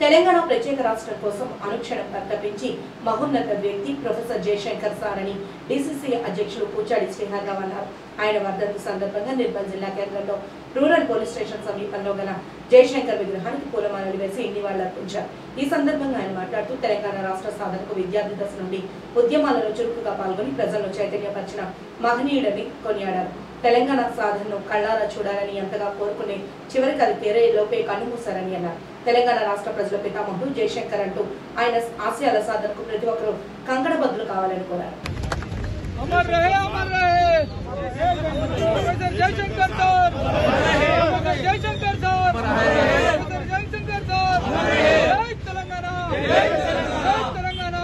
తెలంగాణ ప్రత్యేక రాష్ట్రం కోసం అనుక్షణం పరితపించి మహోన్నత వ్యక్తి ప్రొఫెసర్ జయశంకర్ సార్ అని డిసిసి అధ్యక్షుడు పూచాడి శ్రీహర్రావు అన్నారు ఆయన వర్ధంతి సందర్భంగా నిర్మల్ జిల్లా కేంద్రంలో రూరల్ పోలీస్ స్టేషన్ సమీపంలో గల జయశంకర్ విగ్రహానికి పూలమాలలు వేసి నివాళులర్పించారు ఈ సందర్భంగా ఆయన మాట్లాడుతూ తెలంగాణ రాష్ట్ర సాధనకు విద్యార్థి దశ నుండి ఉద్యమాలలో చురుకుగా పాల్గొని ప్రజలను చైతన్యపరిచిన మహనీయుడని కొనియాడారు తెలంగాణ సాధనను కళ్ళారా చూడాలని ఎంతగా కోరుకునే చివరికి అది తెరే లోపే కన్నుమూశారని అన్నారు తెలంగాణ రాష్ట్ర ప్రజల పితామహుడు జయశంకర్ అంటూ ఆయన ఆశయాల సాధనకు ప్రతి ఒక్కరూ కంకణబద్దులు కావాలని కోరారు अमर रहे अमर रहे professor Jayashankar sir professor Jayashankar sir professor Jayashankar sir जय तेलंगाना जय तेलंगाना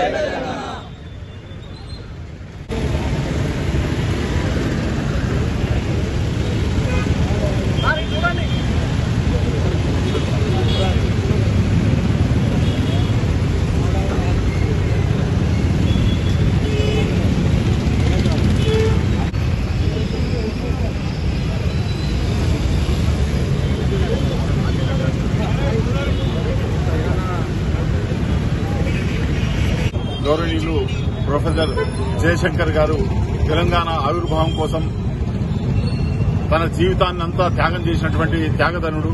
గౌరవనీయులు ప్రొఫెసర్ జయశంకర్ గారు తెలంగాణ ఆవిర్భావం కోసం తన జీవితాన్ని అంతా త్యాగం చేసినటువంటి త్యాగధనుడు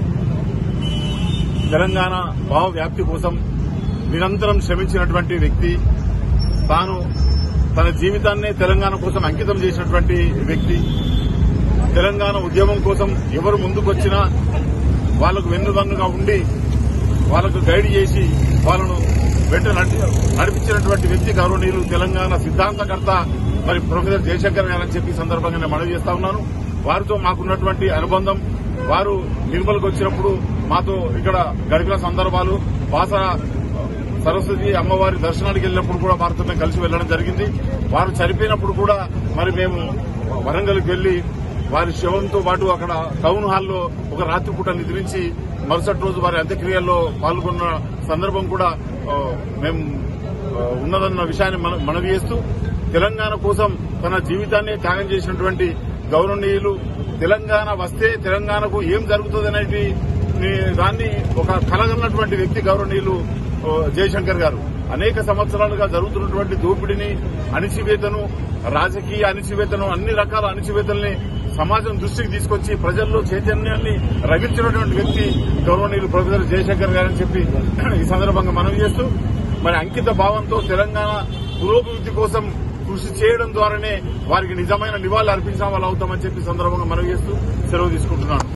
తెలంగాణ భావ వ్యాప్తి కోసం నిరంతరం శ్రమించినటువంటి వ్యక్తి తాను తన జీవితాన్నే తెలంగాణ కోసం అంకితం చేసినటువంటి వ్యక్తి తెలంగాణ ఉద్యమం కోసం ఎవరు ముందుకొచ్చినా వాళ్లకు వెన్నుదన్నుగా ఉండి వాళ్ళకు గైడ్ చేసి వాళ్ళను వెంట నడి- నడిపించినటువంటి వ్యక్తి గౌరవనీయులు తెలంగాణ సిద్ధాంతకర్త మరి ప్రొఫెసర్ జయశంకర్ గారు అని చెప్పి ఈ సందర్భంగా నేను మనవి చేస్తా ఉన్నాను వారితో మాకున్నటువంటి అనుబంధం వారు నిర్మల్కి వచ్చినప్పుడు మాతో ఇక్కడ గడిపిన సందర్భాలు వాస సరస్వతి అమ్మవారి దర్శనానికి వెళ్ళినప్పుడు కూడా వారితో మేము కలిసి వెళ్లడం జరిగింది వారు చనిపోయినప్పుడు కూడా మరి మేము వరంగల్కి వెళ్లి వారి శవంతో పాటు అక్కడ టౌన్ హాల్లో ఒక రాత్రిపూట నిద్రించి మరుసటి రోజు వారి అంత్యక్రియల్లో పాల్గొన్న సందర్భం కూడా ఆ, మేము ఆ, ఉన్నదన్న విషయాన్ని మన- మనవి చేస్తూ తెలంగాణ కోసం తన జీవితాన్ని త్యాగం చేసినటువంటి గౌరవనీయులు తెలంగాణ వస్తే తెలంగాణకు ఏం జరుగుతుందనేది దాన్ని ఒక కలగన్నటువంటి వ్యక్తి గౌరవనీయులు ఆ, జయశంకర్ గారు అనేక సంవత్సరాలుగా జరుగుతున్నటువంటి దోపిడీని అణిచివేతను రాజకీయ అణిచివేతను అన్ని రకాల అణిచివేతల్ని సమాజం దృష్టికి తీసుకొచ్చి ప్రజల్లో చైతన్యాన్ని రగిల్చినటువంటి వ్యక్తి గౌరవనీయులు ప్రొఫెసర్ జయశంకర్ గారని చెప్పి ఈ సందర్భంగా మనవి చేస్తూ మరి అంకిత భావంతో తెలంగాణ పురోభివృద్ధి కోసం కృషి చేయడం ద్వారానే వారికి నిజమైన నివాళులు అర్పించిన వాళ్ళు అవుతామని చెప్పి ఈ సందర్భంగా మనవి చేస్తూ సెలవు తీసుకుంటున్నాను